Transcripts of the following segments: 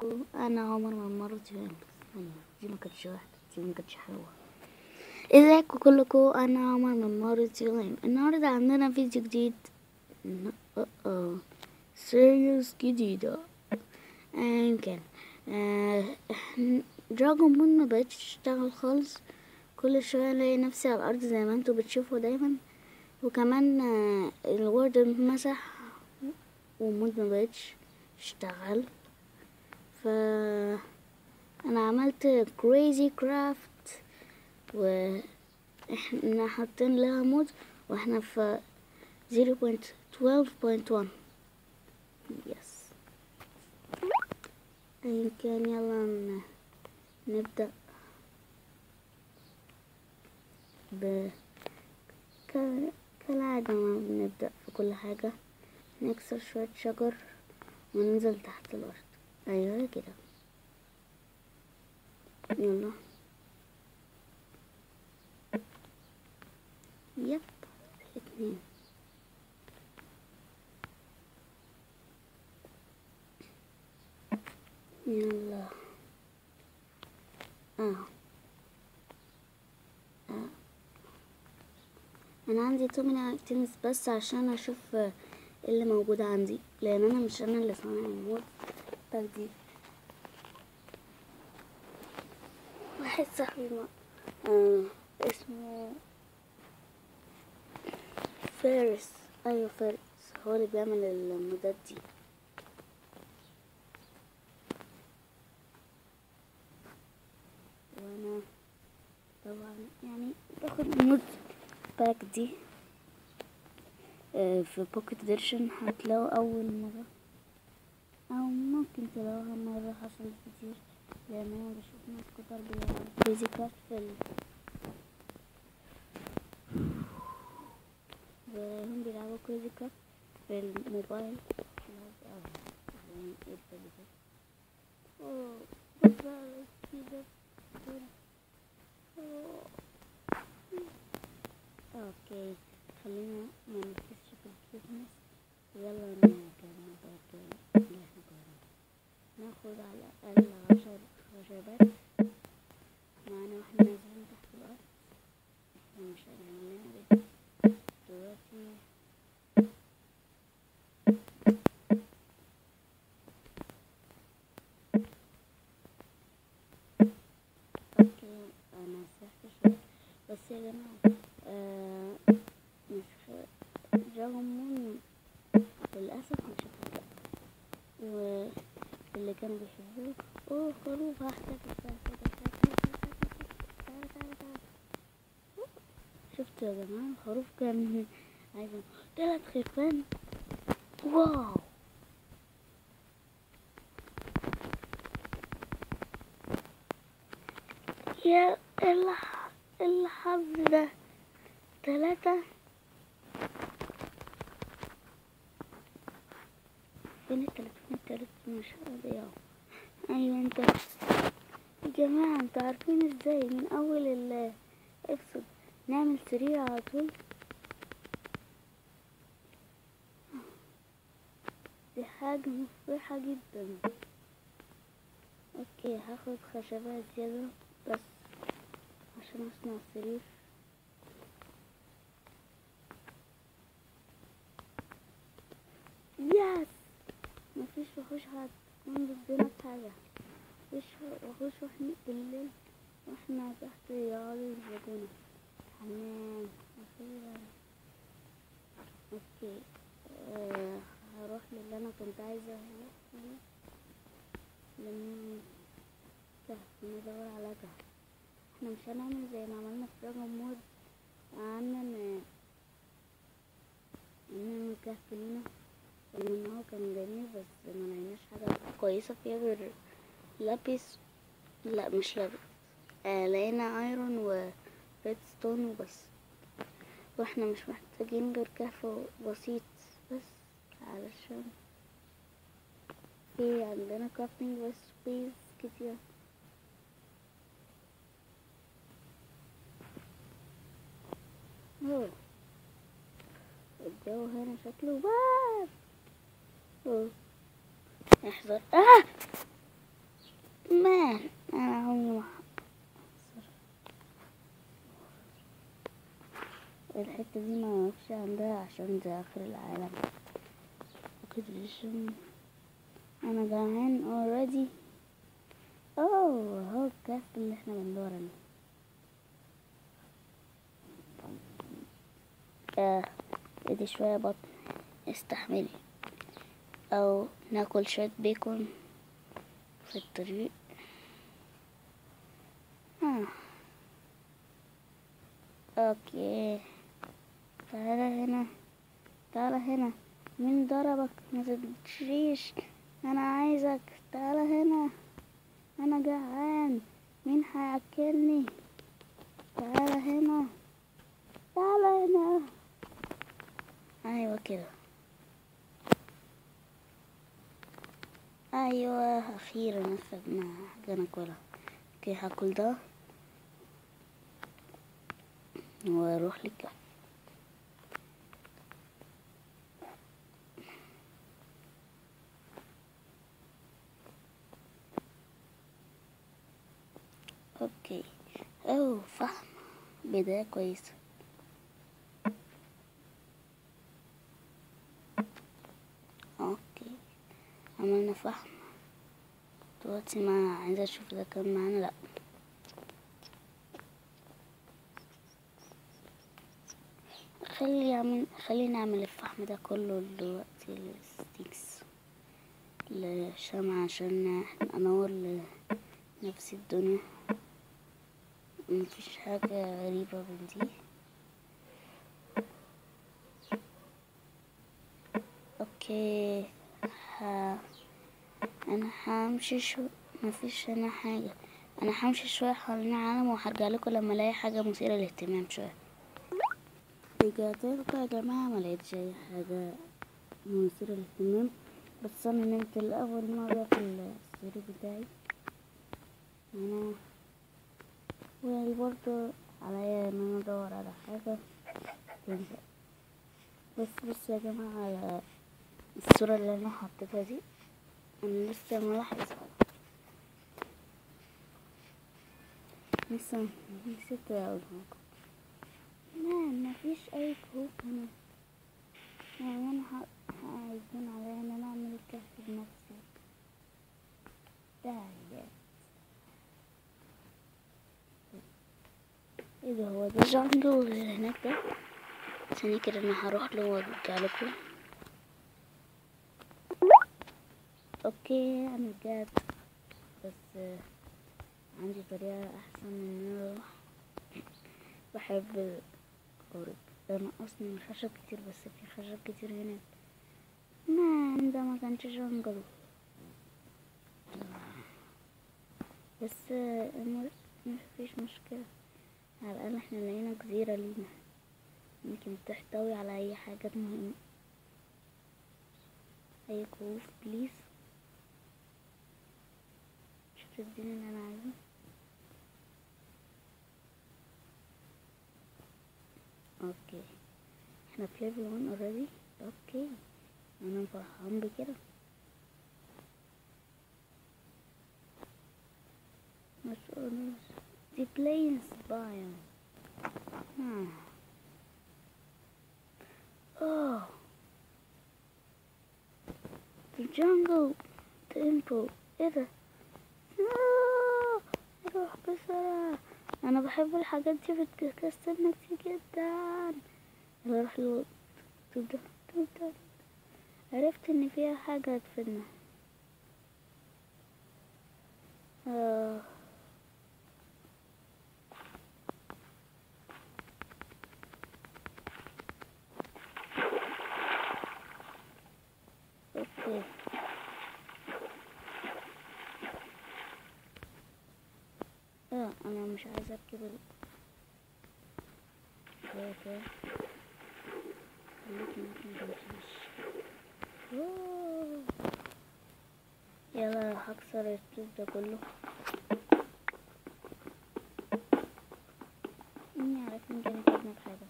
لكم انا عمر من مرة دي ما كانتش واحدة دي ما كانتش حلوة ازيكم كلكم انا عمر من مرة يوم النهاردة عندنا فيديو جديد اه اه سيريوس جديدة ايا كان دراجون بول ما بقتش تشتغل خالص كل شوية الاقي نفسي على الارض زي ما انتوا بتشوفوا دايما وكمان آه، الوورد مسح ومود ما بقتش تشتغل ف انا عملت كريزي كرافت واحنا حاطين لها مود واحنا في 0.12.1 يس ايا كان يلا ن- نبدأ ب ك- كالعادة ما بنبدأ في كل حاجة نكسر شوية شجر وننزل تحت الأرض أيوة كده يلا يب اتنين يلا اه اه انا عندي توميني ايتمز بس عشان اشوف آه، إيه اللي موجود عندي لان انا مش انا اللي صانع المود تجديد واحد صاحبي ما آه اسمه فارس ايوه فارس هو اللي بيعمل المودات دي وانا طبعا يعني باخد مود باك دي آه، في بوكيت اديشن هتلاقوا اول مرة او ممكن تلاقوها مرة حصلت كتير لان انا بشوف ناس كتر بيلعبوا كريزي كات في ال بلاقيهم بيلعبوا كريزي كات في الموبايل اه زي ايه الفيديو اوه بس بقى كده أوه. اوكي خلينا ما نركزش في الكريسماس يلا نكمل بقى اللي احنا كنا ناخد على الأقل عشر خشبات معانا واحنا نازلين تحت الأرض احنا مش هنعمل لنا بيت دلوقتي اوكي انا سرحت شوية بس يا جماعة آه مش دراجون مون للأسف مش هتبدأ واللي كانوا بيحبوه اوه خروف هحتفل تعال تعال تعال تعال تعال تعال شفتوا يا جماعة الخروف كان عايز تلات خرفان واو يا الح- الحظ ده تلاتة فين التلاتة فين التلاتة مش هضيعه ايوه انت يا جماعة انتوا عارفين ازاي من اول ال افصل نعمل سرير على طول دي حاجة مفرحة جدا اوكي هاخد خشبات زيادة بس عشان اصنع السرير يس مفيش وحوش هتكون ضدنا في حاجة مفيش وحوش واحنا بالليل واحنا تحت يقعدوا يضربونا حمام أخيرا اوكي آه هروح للي انا كنت عايزة اروح له. لان تحت ندور على تحت احنا مش هنعمل زي ما عملنا في دراجون مود قعدنا ن- نعمل كهف لينا رغم ان هو كان جميل بس ما لقيناش حاجة كويسة فيها غير لابيس لا مش لابيس آه لقينا ايرون وريد ستون وبس واحنا مش محتاجين غير كهف بسيط بس علشان في عندنا كرافتنج ريسبيز كتير أوه. الجو هنا شكله بارد أوه. احذر آه الحتة دي ما وقفش عندها عشان ده آخر العالم occupation أنا جعان already اوه هو الكاس اللي احنا بندور عليه آه ادي شوية بطن استحملي او ناكل شوية بيكون في الطريق آه. اوكي تعالى هنا تعالى هنا مين ضربك ما تجريش انا عايزك تعالى هنا انا جعان مين هياكلني تعالى هنا تعالى هنا ايوه كده ايوه اخيرا اخدنا حاجه ناكلها اوكي هاكل ده واروح للكهف اوكي اوه فحم بداية كويسة اوكي عملنا فحم دلوقتي ما عايزة اشوف اذا كان معانا لا خلي يعمل خلي نعمل الفحم ده كله دلوقتي الستيكس لشمع عشان انور لنفس الدنيا مفيش حاجة غريبة من دي اوكي ها انا همشي شو مفيش هنا حاجة انا همشي شوية حوالين العالم وهرجع لكم لما الاقي حاجة مثيرة للاهتمام شوية رجعت لكم يا جماعة ما لقيتش اي حاجة مثيرة للاهتمام بس انا نمت لأول مرة في السرير بتاعي انا وبرضه عليا ان انا ادور على حاجة تنفع بس بس يا جماعة على الصورة اللي انا حطيتها دي انا لسه ملاحظ لسه نسيت اقولها لكم لا مفيش اي كهوف هنا يعني انا هيكون عليا ان انا اعمل الكهف بنفسي ده يعني ايه ده هو ده جانجل اللي هناك ده ثانية كده انا هروح له وارجع لكم اوكي انا رجعت بس عندي طريقة احسن من ان انا اروح بحب القارب ده نقصني من خشب كتير بس في خشب كتير هناك مان ده ما كانش جانجل بس مفيش مشكلة على الأقل احنا لقينا جزيرة لينا يمكن تحتوي على أي حاجة مهمة أي كهوف بليز مش تديني اللي أنا عايزه اوكي احنا في ليفل 1 اوريدي اوكي انا فرحان بكده مسؤول دي بلاينز بايوم اوه الجنجل تيمبو ايه ده آه، اروح بسرعة انا بحب الحاجات دي بتكسر نفسي جدا يلا اروح له تبدأ تبدأ عرفت ان فيها حاجة هتفيدنا آه. اوكي اه انا مش عايزه اركب ال كده كده خليك ممكن تمشيش أوه. يلا هكسر الطوب ده كله اني عارف ان كان يفيدنا بحاجه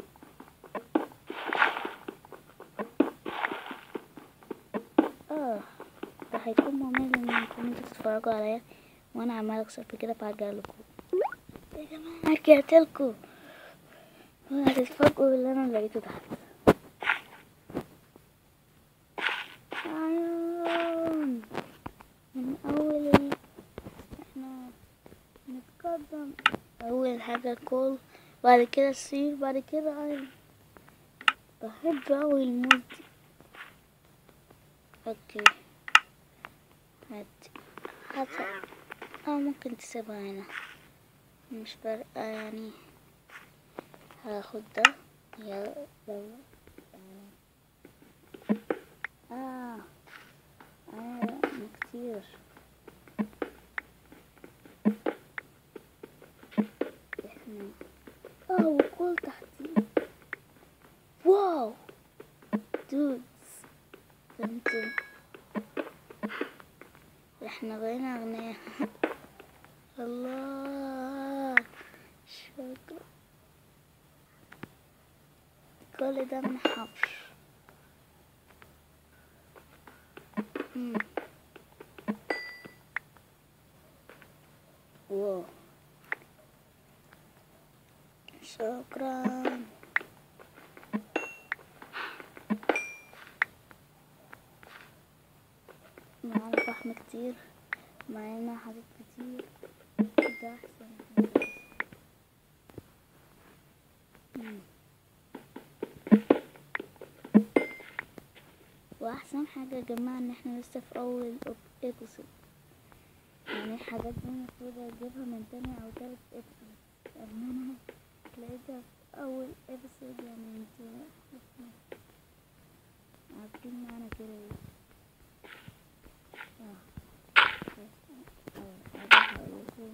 اه ده هيكون ممل انكم انتوا تتفرجوا عليا وانا عمال اكسر في كده فهرجع لكم يا جماعه رجعت لكم هتتفاجئوا باللي انا لقيته تحت عيون من اول ال... احنا نتقدم اول حاجة كول بعد كده السير بعد كده عيون بحب اوي المود دي اوكي هات هات اه ممكن تسيبها هنا مش فارقة يعني هاخد ده يا يلا اه اه كتير احنا اه وكل تحتي واو دودز انتوا احنا بقينا اغنياء الله شكرا كل ده من حفر مم. واو شكرا معانا فحم كتير معانا حاجات كتير ده احسن مم. واحسن حاجة يا جماعة ان احنا لسه في اول ايبسود يعني الحاجات دي المفروض اجيبها من تاني او تالت ايبسود يعني انا لقيتها في اول ايبسود يعني انتوا عارفين معنى كده ايه اه أول حاجة هقولكوا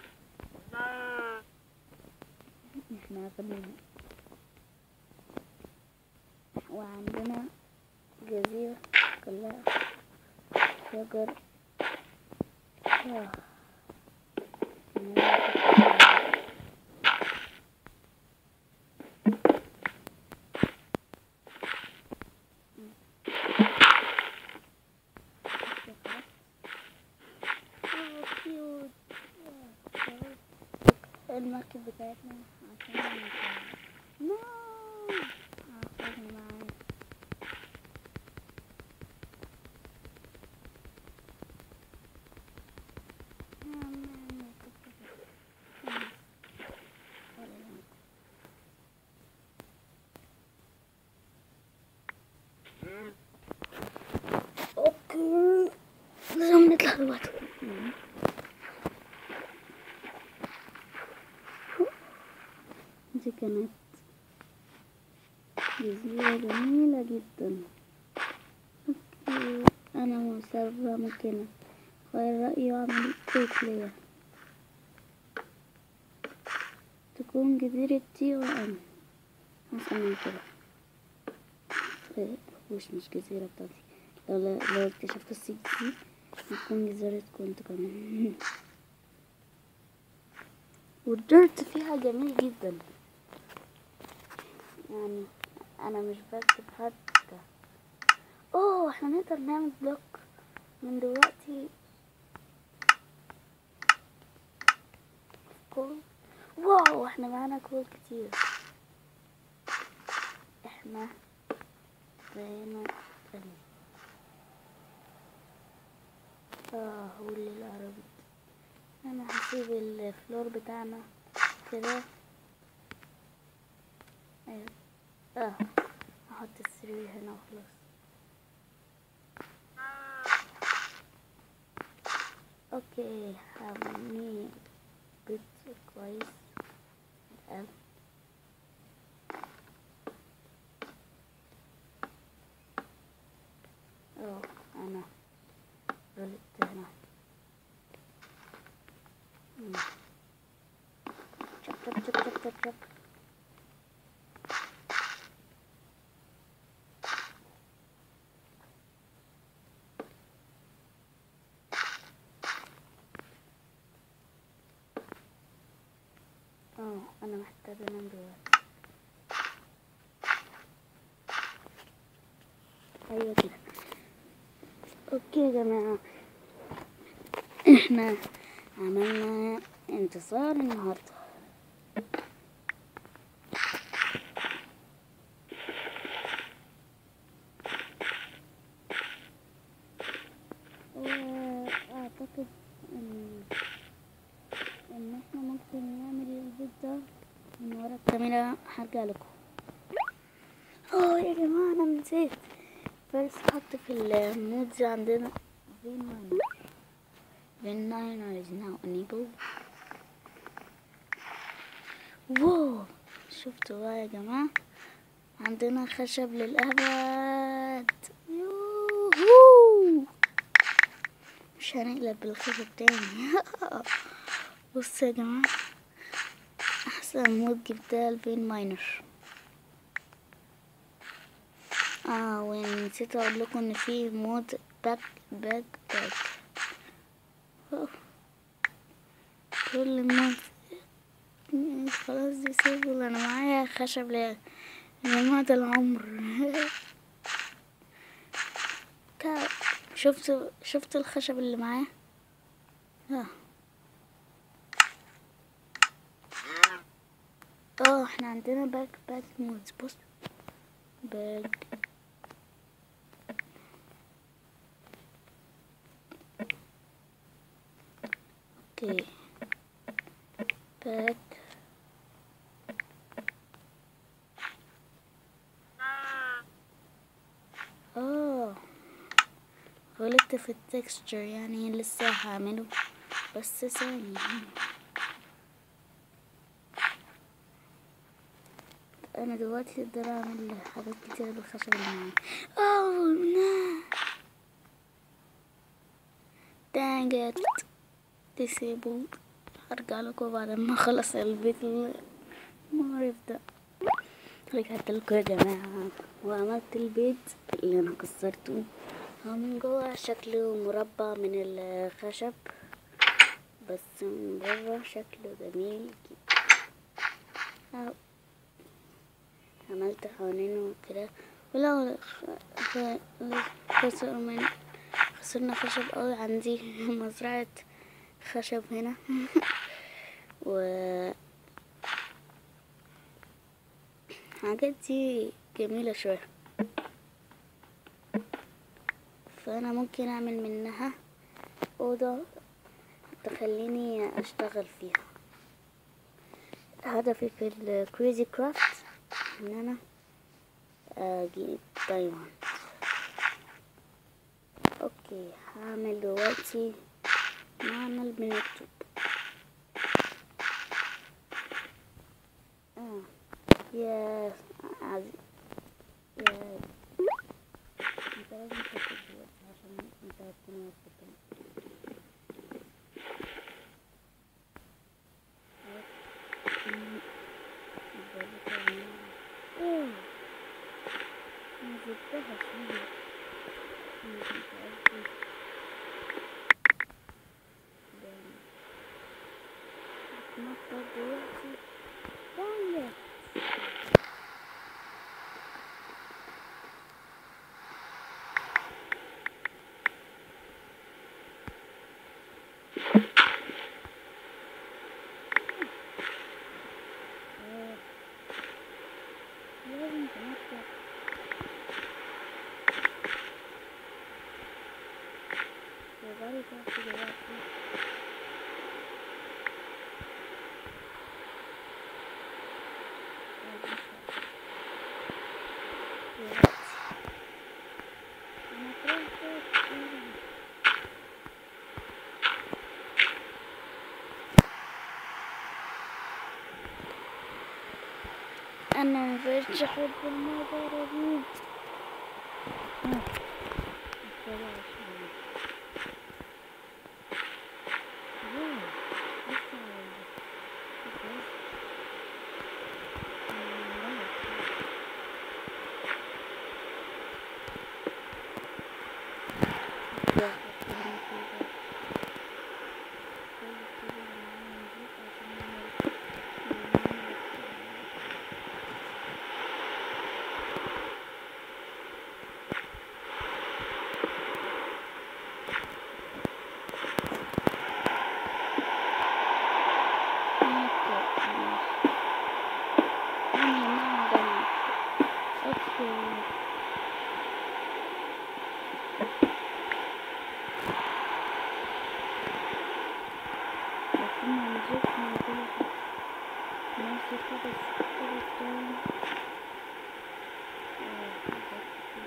احنا غنينا وعندنا جزيرة كلها شجر آه. آه، كيوت. آه، المركب بتاعتنا عشان نو هاخدها معايا اوكي لازم نطلع دلوقتي دي كانت جزيرة جميلة جدا اوكي انا مسافرة ممكن غير رأيي واعمل بيت ليا تكون جزيرتي وانا احسن من كده إيه، وش مش جزيرة بتاعتي لو لو اكتشفت السيك دي هتكون جزيرتكم انتوا كمان والديرت فيها جميل جدا يعني انا مش بكتب حتى اوه احنا نقدر نعمل بلوك من دلوقتي كول واو احنا معانا كول كتير احنا بقينا غني اه واللي العربي انا هسيب الفلور بتاعنا كده ايوه اه هحط السرير هنا وخلاص اوكي هبني بيت كويس الآن اه انا غلطت هنا مم. شب شب شب شب شب شب اه انا محتاجة انام دلوقتي ايوه كده اوكي يا جماعة احنا عملنا انتصار النهاردة ان ان احنا ممكن نعمل البيت ده من ورا الكاميرا هرجع لكم اه يا جماعة انا نسيت فارس حط في المودز عندنا فين ماينر فين ماينر is now enabled واو شفتوا بقى يا جماعة عندنا خشب للأبد يوهو مش هنقلب بالخشب تاني بصوا يا جماعة أحسن مود جبتها الفين ماينر اه ونسيت اقول لكم ان في مود باك باك باك أوه. كل ما خلاص دي سيبل انا معايا خشب ل لمدى العمر كا- شفتوا شفتوا الخشب اللي معايا اه اه احنا عندنا باك باك مودز بص باك اوكي باك اه غلطت في التكستشر يعني لسه هعمله بس ثانية انا دلوقتي اقدر اعمل حاجات كتيرة بالخشب اللي معايا اوه لا dang it disabled هرجع لكم بعد ما اخلص البيت المقرف ده رجعت لكم يا جماعة وعملت البيت اللي انا كسرته هو من جوه شكله مربع من الخشب بس من بره شكله جميل جدا أهو. عملت حوالينه كده ولو خ- خ- خسر من خسرنا خشب قوي عندي مزرعة خشب هنا و الحاجات دي جميلة شوية فأنا ممكن أعمل منها أوضة تخليني أشتغل فيها هدفي في الكريزي كرافت إن أنا أجيب دايموند أوكي هعمل دلوقتي نعمل بنكتب آه يا عزيز يا انت لازم تكتب دلوقتي عشان انت هتكون واقف قدامي. أمم، بقولك يا جماعة. اوه انا جبتها شوية انا كنت قصدي ده- بتنطط دلوقتي داية آه، لازم تنطط تقدري تقفي دلوقتي آه، مش عارفة. دلوقتي أنا كرهت كتير. أنا مبقتش أحب الموضوع دي آه، بلاش يعني. واو، لسه بس- آه، لا. واحد كده كده. كل كده معانا نجيب عشان نعمل- نعمل- في خبز خبز تاني آه، حاجات كتير.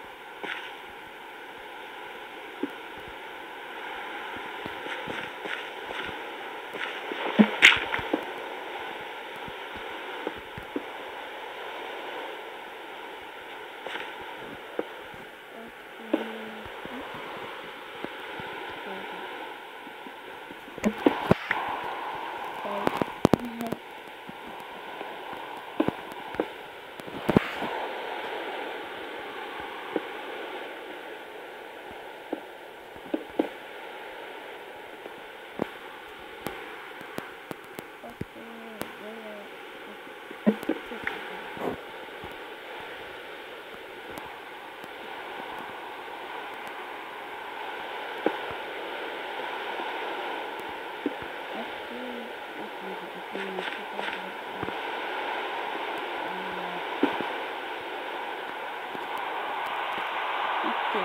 اوكي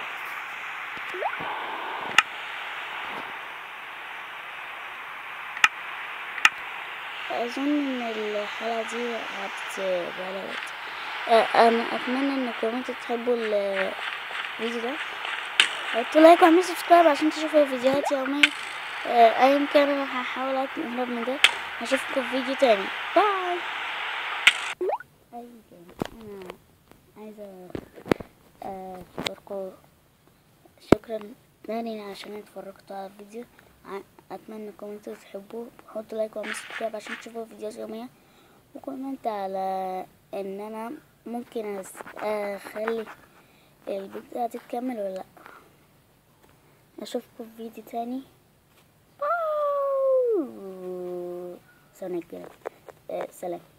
اظن ان الحلقه دي هتبقى لها وقت آه، انا اتمنى انكم انتوا تحبوا ال- الفيديو ده حطوا لايك واعملوا سبسكرايب عشان تشوفوا فيديوهات يومية آه، ايا كان انا هحاول اهرب من ده هشوفكم في فيديو تاني باي ايا كان انا عايزه آه، اشكركم شكرا تاني عشان اتفرجتوا على الفيديو ع- اتمنى انكم انتوا تحبوه حطوا لايك واعملوا سبسكرايب عشان تشوفوا فيديوهات يومية وكومنت على ان انا ممكن أس- اخلي الفيديو تكمل ولا لا اشوفكم في فيديو تاني باو. ثانية كده آه، سلام